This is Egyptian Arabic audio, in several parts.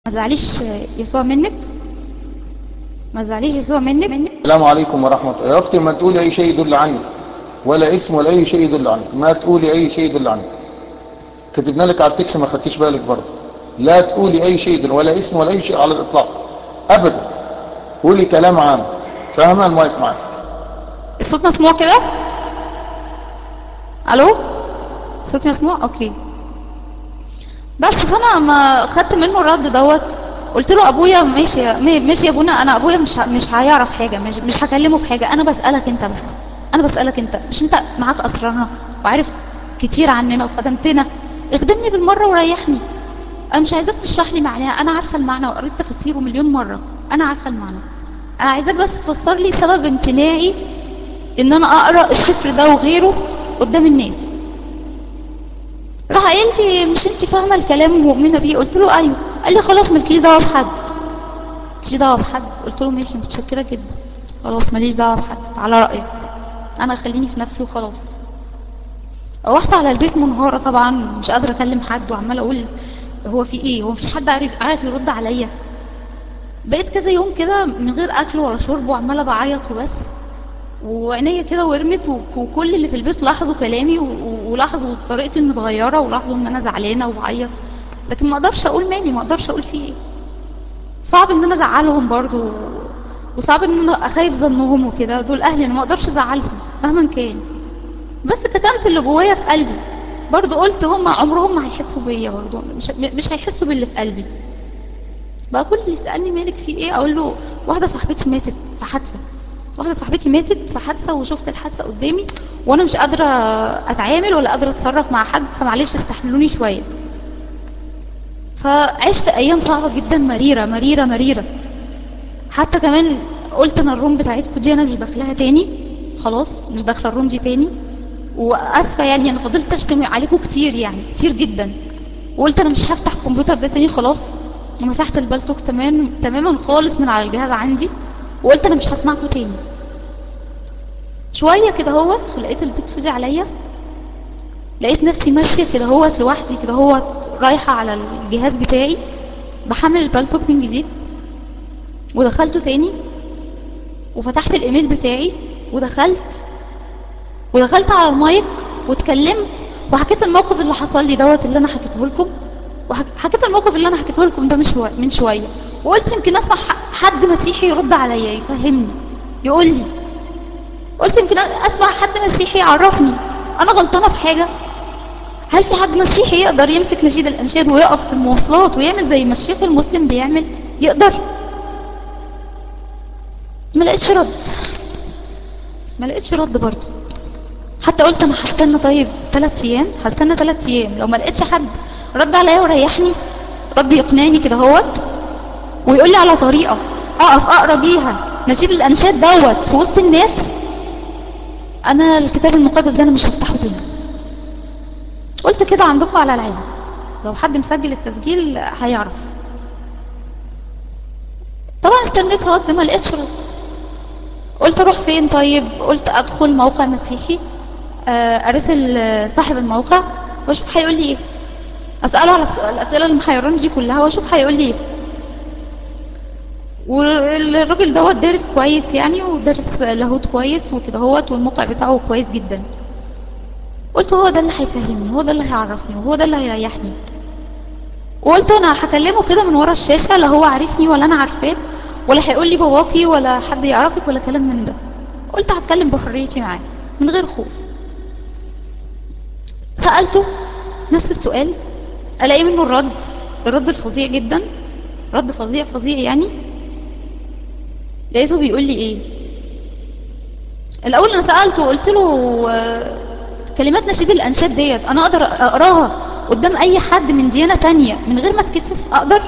ما تزعليش يسوع منك ما تزعليش يسوع منك منك السلام عليكم ورحمة الله يا أختي ما تقولي أي شيء يدل عنك ولا اسم ولا أي شيء يدل عنك ما تقولي أي شيء يدل عنك كتبنا لك على التكس ما خدتيش بالك برضه لا تقولي أي شيء يدل ولا اسم ولا أي شيء على الإطلاق أبدا قولي كلام عام فاهمة المايك معاك الصوت مسموع كده الو صوتي مسموع اوكي بس فانا ما خدت منه الرد دوت قلت له ابويا ماشي يا- ماشي يا ابونا انا ابويا مش ه- مش هيعرف حاجه مش مش هكلمه في حاجه انا بسالك انت بس انا بسالك انت مش انت معاك اسرارنا وعارف كتير عننا وخدمتنا اخدمني بالمره وريحني انا مش عايزاك تشرح لي معناها انا عارفه المعنى وقريت تفاسيره مليون مره انا عارفه المعنى انا عايزاك بس تفسر لي سبب امتناعي ان انا اقرا السفر ده وغيره قدام الناس راح قال لي مش انت فاهمه الكلام ومؤمنه بيه قلت له ايوه قال لي خلاص مالكيش دعوه بحد مالكيش دعوه بحد قلت له ماشي متشكره جدا خلاص ماليش دعوه بحد على رايك انا خليني في نفسي وخلاص روحت على البيت منهارة طبعا مش قادرة اكلم حد وعمالة اقول هو في ايه هو مفيش حد عارف عارف يرد عليا بقيت كذا يوم كده من غير اكل ولا شرب وعمالة بعيط وبس وعينيا كده ورمت و- وكل اللي في البيت لاحظوا كلامي و- و- ولاحظوا طريقتي المتغيرة ولاحظوا ان انا زعلانة وبعيط لكن ما اقدرش اقول مالي ما اقدرش اقول فيه ايه صعب ان انا ازعلهم برضو وصعب ان انا اخيب ظنهم وكده دول اهلي انا ما اقدرش ازعلهم مهما كان بس كتمت اللي جوايا في قلبي برضو قلت هم عمرهم ما هيحسوا بيا برضو مش مش هيحسوا باللي في قلبي بقى كل اللي يسالني مالك في ايه اقول له واحده صاحبتي ماتت في حادثه واحده صاحبتي ماتت في حادثه وشفت الحادثه قدامي وانا مش قادره اتعامل ولا قادره اتصرف مع حد فمعلش استحملوني شويه فعشت ايام صعبه جدا مريره مريره مريره حتى كمان قلت انا الروم بتاعتكم دي انا مش داخلها تاني خلاص مش داخله الروم دي تاني واسفه يعني انا فضلت اشتم عليكم كتير يعني كتير جدا وقلت انا مش هفتح الكمبيوتر ده تاني خلاص ومسحت البلتوك تمام تماما خالص من على الجهاز عندي وقلت انا مش هسمعكم تاني شويه كده هوت ولقيت البيت فاضي عليا لقيت نفسي ماشيه كده هوت لوحدي كده هوت رايحه على الجهاز بتاعي بحمل البلتوك من جديد ودخلته تاني وفتحت الايميل بتاعي ودخلت ودخلت على المايك واتكلمت وحكيت الموقف اللي حصل لي دوت اللي انا حكيته لكم وحكيت الموقف اللي انا حكيته لكم ده من شويه من شويه وقلت يمكن اسمع ح- حد مسيحي يرد عليا يفهمني يقول لي قلت يمكن اسمع حد مسيحي يعرفني انا غلطانه في حاجه هل في حد مسيحي يقدر يمسك نشيد الانشاد ويقف في المواصلات ويعمل زي ما الشيخ المسلم بيعمل يقدر ما لقيتش رد ما لقيتش رد برضه حتى قلت انا هستنى طيب ثلاث ايام هستنى ثلاث ايام لو ما لقيتش حد رد عليا وريحني رد يقنعني كده هوت ويقول لي على طريقه اقف اقرا بيها نشيد الانشاد دوت في وسط الناس انا الكتاب المقدس ده انا مش هفتحه تاني قلت كده عندكم على العين لو حد مسجل التسجيل هيعرف طبعا استنيت رد ما لقيتش رد قلت اروح فين طيب قلت ادخل موقع مسيحي آه، ارسل آه، صاحب الموقع واشوف هيقول لي ايه اساله على الس- الاسئله اللي محيراني دي كلها واشوف هيقول لي ايه والراجل دوت دارس كويس يعني ودارس لاهوت كويس وكده هوت والموقع بتاعه كويس جدا قلت هو ده اللي هيفهمني هو ده اللي هيعرفني وهو ده اللي هيريحني وقلت انا هكلمه كده من ورا الشاشه لا هو عارفني ولا انا عارفاه ولا هيقول لي باباكي ولا حد يعرفك ولا كلام من ده قلت هتكلم بحريتي معاه من غير خوف سالته نفس السؤال الاقي منه الرد الرد الفظيع جدا رد فظيع فظيع يعني لقيته بيقول لي ايه الاول انا سالته قلت له آه، كلمات نشيد الانشاد ديت انا اقدر اقراها قدام اي حد من ديانه تانية من غير ما اتكسف اقدر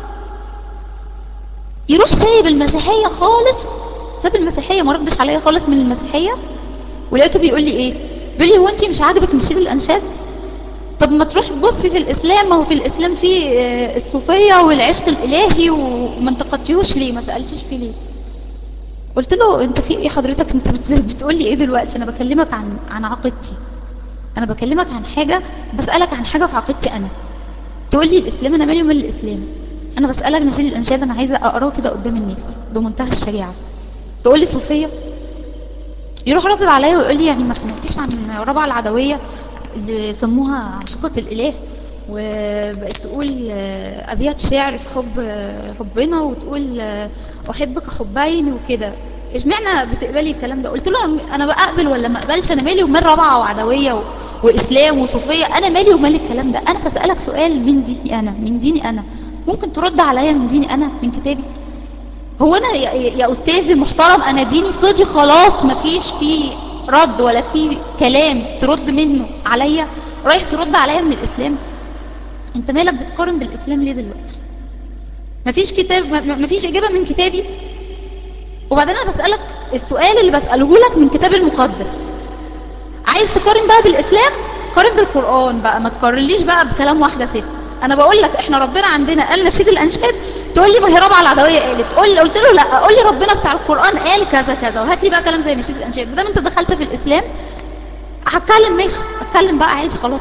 يروح سايب المسيحيه خالص ساب المسيحيه ما ردش عليا خالص من المسيحيه ولقيته بيقول لي ايه بيقول لي هو انت مش عاجبك نشيد الانشاد طب ما تروح تبصي في الاسلام ما هو في الاسلام في آه، الصوفيه والعشق الالهي وما انتقدتيهوش ليه ما سالتيش فيه ليه قلت له انت في ايه حضرتك انت بت- بتقول لي ايه دلوقتي انا بكلمك عن عن عقيدتي انا بكلمك عن حاجه بسالك عن حاجه في عقيدتي انا تقول لي الاسلام انا مالي ومال الاسلام انا بسالك نشيد الانشاد انا عايزه اقراه كده قدام الناس بمنتهى الشجاعه تقول لي صوفيه يروح ردد عليا ويقول لي يعني ما سمعتيش عن ربع العدويه اللي سموها عشقة الاله وبقت تقول آه، ابيات شعر في حب آه، ربنا وتقول آه، احبك حبين وكده اشمعنى بتقبلي الكلام ده قلت له انا بقبل ولا ما اقبلش انا مالي ومال رابعه وعدويه و... واسلام وصوفيه انا مالي ومال الكلام ده انا بسالك سؤال من ديني انا من ديني انا ممكن ترد عليا من ديني انا من كتابي هو انا يا, يا استاذي المحترم انا ديني فاضي خلاص مفيش فيه رد ولا فيه كلام ترد منه عليا رايح ترد عليا من الاسلام انت مالك بتقارن بالاسلام ليه دلوقتي مفيش كتاب م- مفيش اجابه من كتابي وبعدين انا بسالك السؤال اللي بساله لك من كتاب المقدس عايز تقارن بقى بالاسلام قارن بالقران بقى ما تقارنليش بقى بكلام واحده ست انا بقول لك احنا ربنا عندنا قال نشيد الانشاد تقول لي ما هي رابعه العدويه قالت تقول لي قلت له لا قول لي ربنا بتاع القران قال كذا كذا وهات لي بقى كلام زي نشيد الانشاد ما دام انت دخلت في الاسلام هتكلم ماشي اتكلم بقى عادي خلاص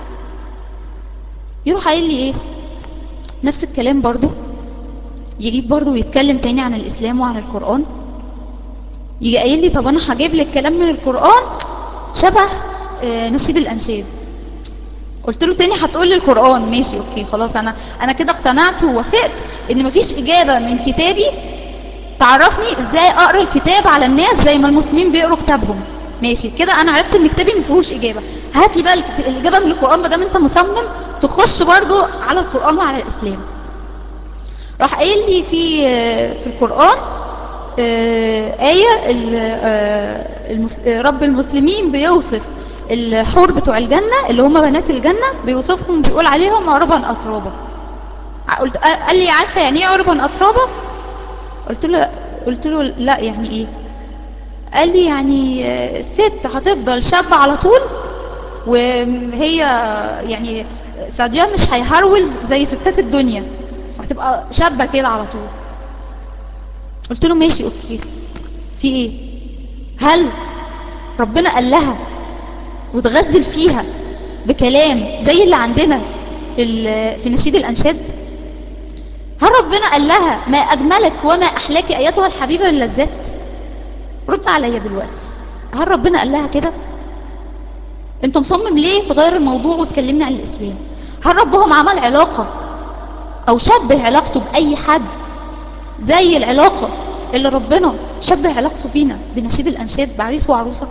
يروح قايل لي ايه نفس الكلام برضو يجي برضو يتكلم تاني عن الاسلام وعن القران يجي قايل لي طب انا هجيب لك كلام من القران شبه آه، نشيد الانشاد قلت له تاني هتقول لي القران ماشي اوكي خلاص انا انا كده اقتنعت ووافقت ان مفيش اجابه من كتابي تعرفني ازاي اقرا الكتاب على الناس زي ما المسلمين بيقروا كتابهم ماشي كده انا عرفت ان كتابي ما فيهوش اجابه هات لي بقى الك- الاجابه من القران ما دام انت مصمم تخش برضو على القران وعلى الاسلام راح قايل لي في آه، في القران آه، آية ال- آه، المس- آه، رب المسلمين بيوصف الحور بتوع الجنة اللي هم بنات الجنة بيوصفهم بيقول عليهم عربا أترابا قلت قال لي عارفة يعني ايه عربا أترابا قلت له قلت له لا يعني ايه قال لي يعني آه، الست هتفضل شابة على طول وهي يعني سعديها مش هيهرول زي ستات الدنيا هتبقى شابة كده على طول قلت له ماشي اوكي في ايه هل ربنا قال لها وتغزل فيها بكلام زي اللي عندنا في ال- في نشيد الانشاد هل ربنا قال لها ما اجملك وما احلاك ايتها الحبيبه اللذات رد عليا دلوقتي هل ربنا قال لها كده انت مصمم ليه تغير الموضوع وتكلمني عن الاسلام هل ربهم عمل علاقه او شبه علاقته باي حد زي العلاقة اللي ربنا شبه علاقته بينا بنشيد الأنشاد بعريس وعروسة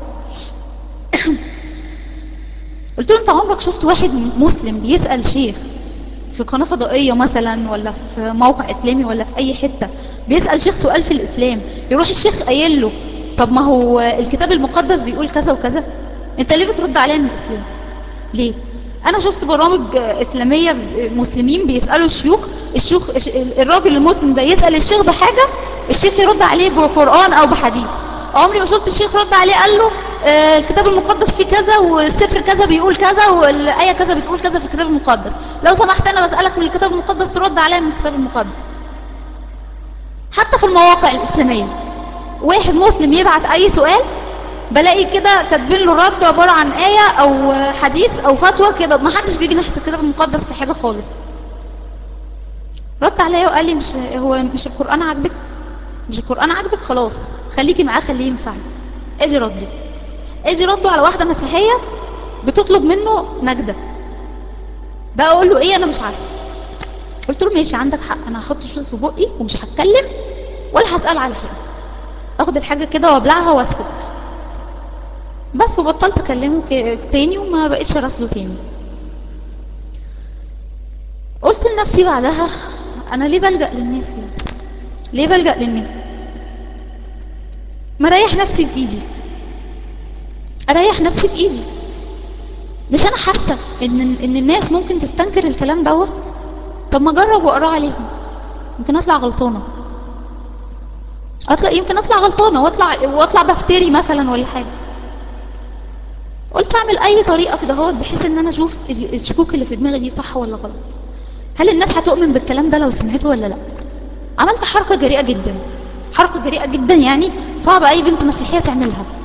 قلت له انت عمرك شفت واحد مسلم بيسأل شيخ في قناة فضائية مثلا ولا في موقع إسلامي ولا في أي حتة بيسأل شيخ سؤال في الإسلام يروح الشيخ قايل له طب ما هو الكتاب المقدس بيقول كذا وكذا انت ليه بترد عليا من الإسلام ليه انا شفت برامج اسلاميه مسلمين بيسالوا الشيوخ الشيوخ الراجل المسلم ده يسال الشيخ بحاجه الشيخ يرد عليه بقران او بحديث عمري ما شفت الشيخ رد عليه قال له آه، الكتاب المقدس فيه كذا والسفر كذا بيقول كذا والايه كذا بتقول كذا في الكتاب المقدس لو سمحت انا بسالك من الكتاب المقدس ترد عليا من الكتاب المقدس حتى في المواقع الاسلاميه واحد مسلم يبعت اي سؤال بلاقي كده كاتبين له رد عبارة عن آية أو حديث أو فتوى كده ما حدش بيجي ناحية الكتاب المقدس في حاجة خالص رد عليا وقال لي مش هو مش القرآن عاجبك مش القرآن عاجبك خلاص خليكي معاه خليه ينفعك ادي رده ادي رده على واحدة مسيحية بتطلب منه نجدة ده اقول له ايه انا مش عارفه قلت له ماشي عندك حق انا هحط شوز في بقي ومش هتكلم ولا هسأل على حاجة اخد الحاجة كده وابلعها واسكت بس وبطلت اكلمه ك- تاني وما بقتش اراسله تاني قلت لنفسي بعدها انا ليه بلجأ للناس يعني ليه بلجأ للناس ما اريح نفسي بايدي اريح نفسي بايدي مش انا حاسه ان ان الناس ممكن تستنكر الكلام دوت طب ما اجرب واقراه عليهم يمكن اطلع غلطانه اطلع يمكن اطلع غلطانه واطلع واطلع بفتري مثلا ولا حاجه قلت اعمل اي طريقه كده اهوت بحيث ان انا اشوف ال- الشكوك اللي في دماغي دي صح ولا غلط هل الناس هتؤمن بالكلام ده لو سمعته ولا لا عملت حركه جريئه جدا حركه جريئه جدا يعني صعب اي بنت مسيحيه تعملها